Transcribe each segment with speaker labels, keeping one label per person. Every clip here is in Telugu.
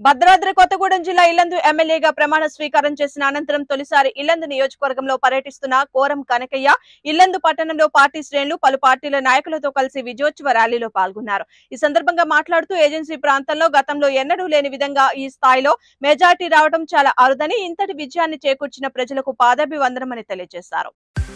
Speaker 1: భద్రాద్రి కొత్తగూడెం జిల్లా ఇల్లందు ఎమ్మెల్యేగా ప్రమాణ స్వీకారం చేసిన అనంతరం తొలిసారి ఇల్లందు నియోజకవర్గంలో పర్యటిస్తున్న కోరం కనకయ్య ఇల్లందు పట్టణంలో పార్టీ శ్రేణులు పలు పార్టీల నాయకులతో కలిసి విజయోత్సవ ర్యాలీలో పాల్గొన్నారు ఈ సందర్భంగా మాట్లాడుతూ ఏజెన్సీ ప్రాంతంలో గతంలో ఎన్నడూ లేని విధంగా ఈ స్థాయిలో మెజార్టీ రావడం చాలా అరుదని ఇంతటి విజయాన్ని చేకూర్చిన ప్రజలకు పాదాభివందనమని తెలియజేశారు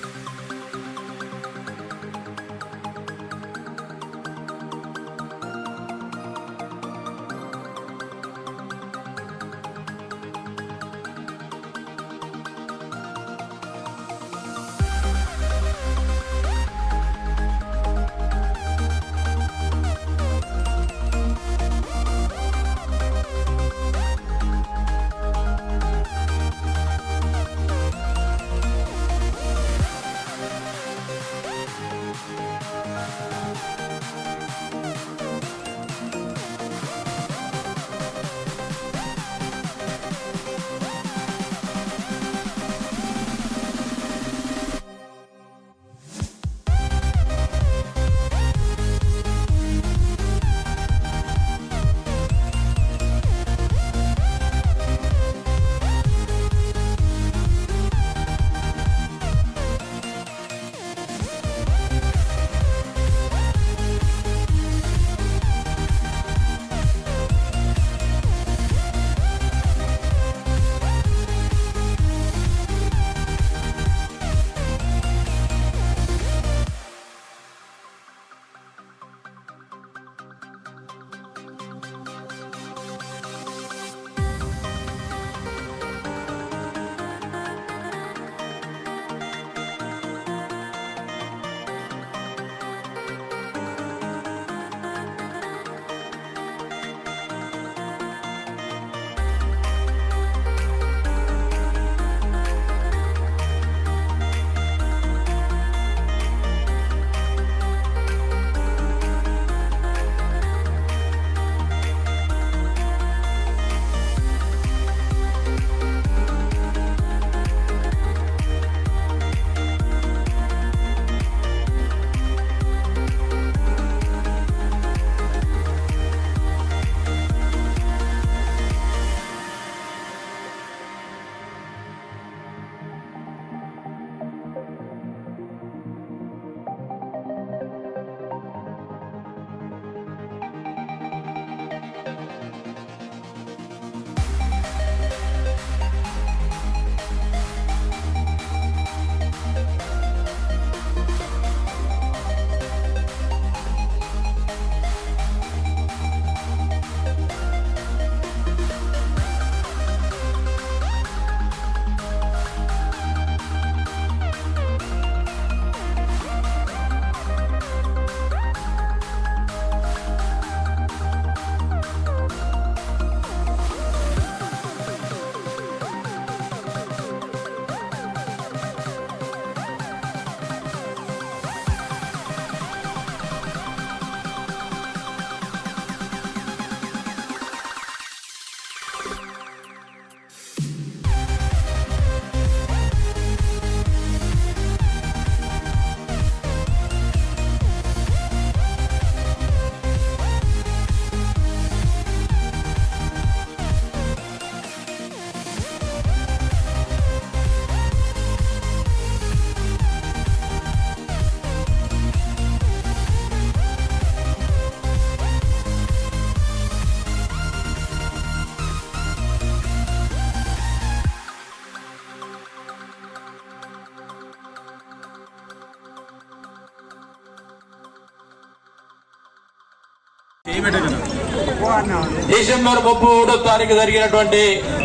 Speaker 2: డిసెంబర్ ముప్పై ఒకటో తారీఖు జరిగినటువంటి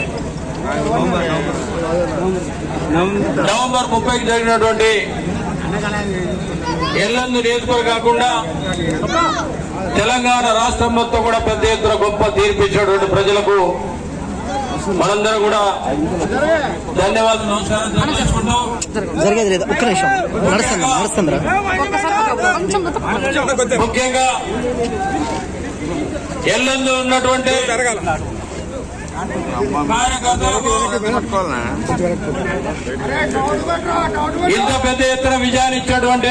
Speaker 2: నవంబర్ ముప్పైకి జరిగినటువంటి ఎల్లందు నియోజకవర్గం కాకుండా తెలంగాణ రాష్ట్రం మొత్తం కూడా పెద్ద ఎత్తున గొప్ప తీర్పిచ్చినటువంటి ప్రజలకు మనందరం కూడా ధన్యవాదాలు నమస్కారం తెలియజేసుకుంటూ
Speaker 3: జరిగేది లేదు ఒక్క నిమిషం నడుస్తుందా నడుస్తుందిరా
Speaker 2: ముఖ్యంగా ఎల్లందు ఉన్నటువంటి కార్యకర్తలకు ఇంత పెద్ద ఎత్తున విజయాన్ని ఇచ్చినటువంటి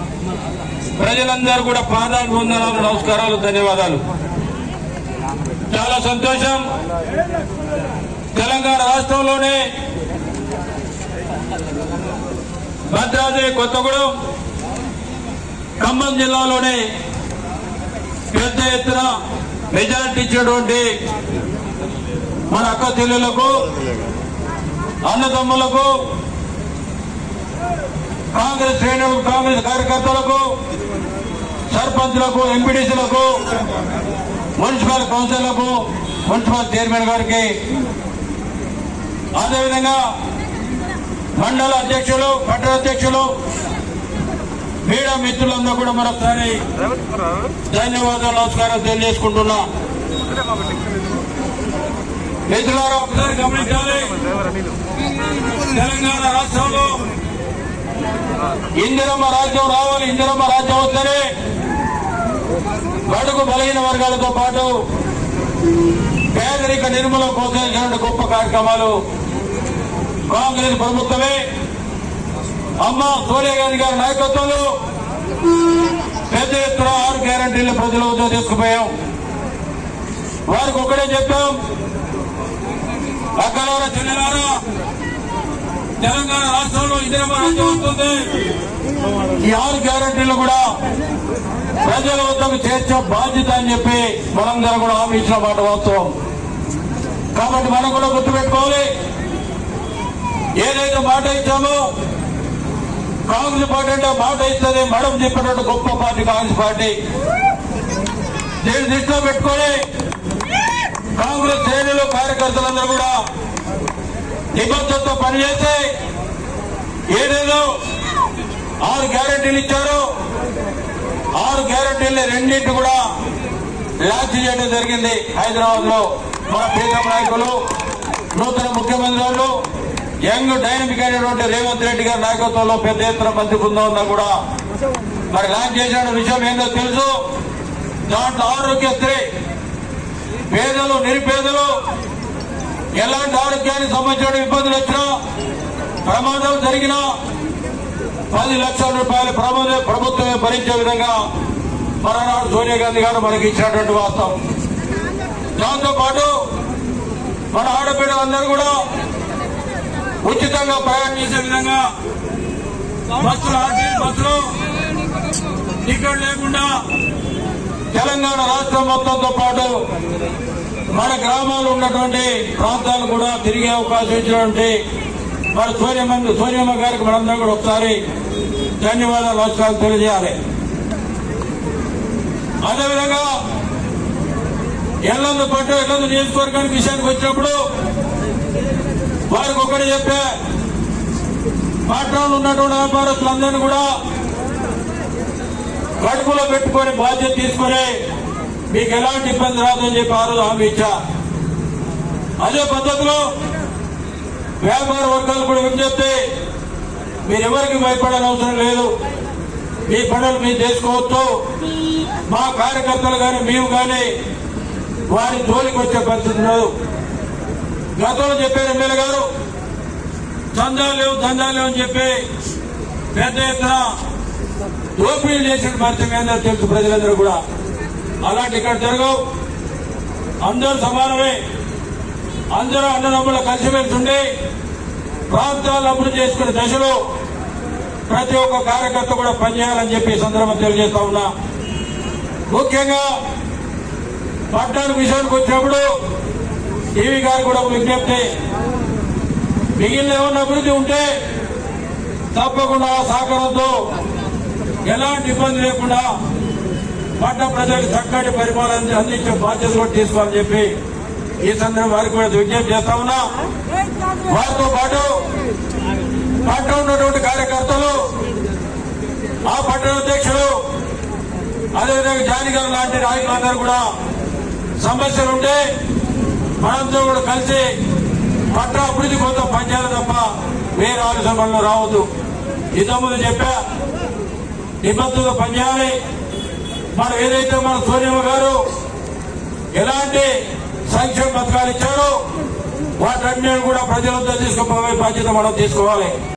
Speaker 2: ప్రజలందరూ కూడా పాదాలు వందనాలు నమస్కారాలు ధన్యవాదాలు చాలా సంతోషం తెలంగాణ రాష్ట్రంలోనే భద్రాద్రి కొత్తగూడెం ఖమ్మం జిల్లాలోనే పెద్ద ఎత్తున మెజారిటీ ఇచ్చినటువంటి మన అక్క చెల్లెలకు అన్నదమ్ములకు కాంగ్రెస్ శ్రేణులకు కాంగ్రెస్ కార్యకర్తలకు సర్పంచ్లకు ఎంపీడీసీలకు మున్సిపల్ కౌన్సిల్లకు మున్సిపల్ చైర్మన్ గారికి అదేవిధంగా మండల అధ్యక్షులు పట్టణ అధ్యక్షులు మీడియా మిత్రులందరూ కూడా మరొకసారి ధన్యవాదాలు నమస్కారం తెలియజేసుకుంటున్నా మిత్రులారా ఒకసారి గమనించాలి తెలంగాణ రాష్ట్రంలో ఇందిరమ్మ రాజ్యం రావాలి ఇందిరమ్మ రాజ్యం వస్తేనే బడుగు బలహీన వర్గాలతో పాటు పేదరిక నిర్మూలన కోసం చేసిన గొప్ప కార్యక్రమాలు కాంగ్రెస్ ప్రభుత్వమే అమ్మ సోనియా గాంధీ గారి నాయకత్వంలో పెద్ద ఎత్తున ఆరు గ్యారంటీల ప్రజల వద్ద తీసుకుపోయాం వారికి ఒకటే చెప్పాం అక్కలారా చెల్లెలారా తెలంగాణ రాష్ట్రంలో ఇందిరమ్మ రాజ్యం వస్తుంది ఈ ఆరు గ్యారంటీలు కూడా ప్రజల వద్దకు చేర్చే బాధ్యత అని చెప్పి మనందరం కూడా హామీ ఇచ్చిన మాట వాస్తవం కాబట్టి మనం కూడా గుర్తుపెట్టుకోవాలి ఏదైతే మాట ఇచ్చామో కాంగ్రెస్ పార్టీ అంటే మాట ఇస్తుంది మేడం చెప్పినట్టు గొప్ప పార్టీ కాంగ్రెస్ పార్టీ దీన్ని దృష్టిలో పెట్టుకొని కాంగ్రెస్ శ్రేణులు కార్యకర్తలందరూ కూడా నిబద్ధతతో పనిచేసి ఏదేదో ఆరు గ్యారంటీలు ఇచ్చారు ఆరు గ్యారంటీలు రెండింటి కూడా లాంచ్ చేయడం జరిగింది హైదరాబాద్ లో మన ప్రీతం నాయకులు నూతన ముఖ్యమంత్రి వాళ్ళు యంగ్ డైనమిక్ అయినటువంటి రేవంత్ రెడ్డి గారి నాయకత్వంలో పెద్ద ఎత్తున మంత్రి బృందం ఉందా కూడా మరి లాంచ్ చేసిన విషయం ఏందో తెలుసు దాంట్లో ఆరోగ్యశ్రీ పేదలు నిరుపేదలు ఎలాంటి ఆరోగ్యానికి సంబంధించిన ఇబ్బందులు వచ్చినా ప్రమాదాలు జరిగినా పది లక్షల రూపాయల ప్రమాద ప్రభుత్వమే భరించే విధంగా మరనాడు సోనియా గాంధీ గారు మనకి ఇచ్చినటువంటి వాస్తవం దాంతో పాటు మన ఆడపిల్లలందరూ కూడా ఉచితంగా ప్రయాణం చేసే విధంగా బస్సులు ఆర్టీసీ బస్సులు టికెట్ లేకుండా తెలంగాణ రాష్ట్రం మొత్తంతో పాటు మన గ్రామాలు ఉన్నటువంటి ప్రాంతాలు కూడా తిరిగే అవకాశం ఇచ్చినటువంటి మన సూర్యమ్మ సూర్యమ్మ గారికి మనందరం కూడా ఒకసారి ధన్యవాదాలు నమస్కారం తెలియజేయాలి అదేవిధంగా ఎల్లందు పట్టు ఎల్లందు నియోజకవర్గానికి విషయానికి వచ్చినప్పుడు వారికి ఒకటి చెప్పే పట్టణంలో ఉన్నటువంటి వ్యాపారస్తులందరినీ కూడా కడుపులో పెట్టుకొని బాధ్యత తీసుకొని మీకు ఎలాంటి ఇబ్బంది రాదని చెప్పి ఆ రోజు హామీ ఇచ్చా అదే పద్ధతిలో వ్యాపార వర్గాలు కూడా విజ్ఞప్తి మీరు ఎవరికి భయపడని అవసరం లేదు మీ పనులు మీరు చేసుకోవచ్చు మా కార్యకర్తలు కానీ మేము కానీ వారి జోలికి వచ్చే పరిస్థితి లేదు గతంలో చెప్పారు ఎమ్మెల్యే గారు చందాలు లేవు దందాలు లేవు అని చెప్పి పెద్ద ఎత్తున దోపిడీలు చేసిన పరిస్థితి ఏందో తెలుసు ప్రజలందరూ కూడా అలాంటి ఇక్కడ జరగవు అందరూ సమానమే అందరూ అన్నదమ్ముల కలిసిమెలిసి ఉండి ప్రాంతాలను అభివృద్ధి చేసుకునే దశలో ప్రతి ఒక్క కార్యకర్త కూడా పనిచేయాలని చెప్పి ఈ సందర్భం తెలియజేస్తా ఉన్నా ముఖ్యంగా పట్టణ విషయానికి వచ్చినప్పుడు టీవీ గారు కూడా ఒక విజ్ఞప్తి మిగిలిన ఏమన్నా అభివృద్ధి ఉంటే తప్పకుండా ఆ సహకారంతో ఎలాంటి ఇబ్బంది లేకుండా పట్టణ ప్రజలకు చక్కటి పరిపాలన అందించే బాధ్యత కూడా తీసుకోవాలని చెప్పి ఈ సందర్భం వారికి కూడా విజ్ఞప్తి చేస్తా ఉన్నా వారితో పాటు పట్టణ ఉన్నటువంటి కార్యకర్తలు ఆ పట్టణ అధ్యక్షులు అదేవిధంగా జాని గారు లాంటి నాయకులందరూ కూడా సమస్యలు ఉంటే మనంతో కూడా కలిసి పట్టణ అభివృద్ధి కోసం పనిచేయాలి తప్ప వేరే ఆలోచనలు రావద్దు ఇంతకుముందు చెప్పా నిబద్ధతతో పనిచేయాలి మనం ఏదైతే మన సోనియమ్మ గారు ఎలాంటి సంక్షేమ పథకాలు ఇచ్చారో వాటన్నిటిని కూడా ప్రజలంతా తీసుకుపోయే బాధ్యత మనం తీసుకోవాలి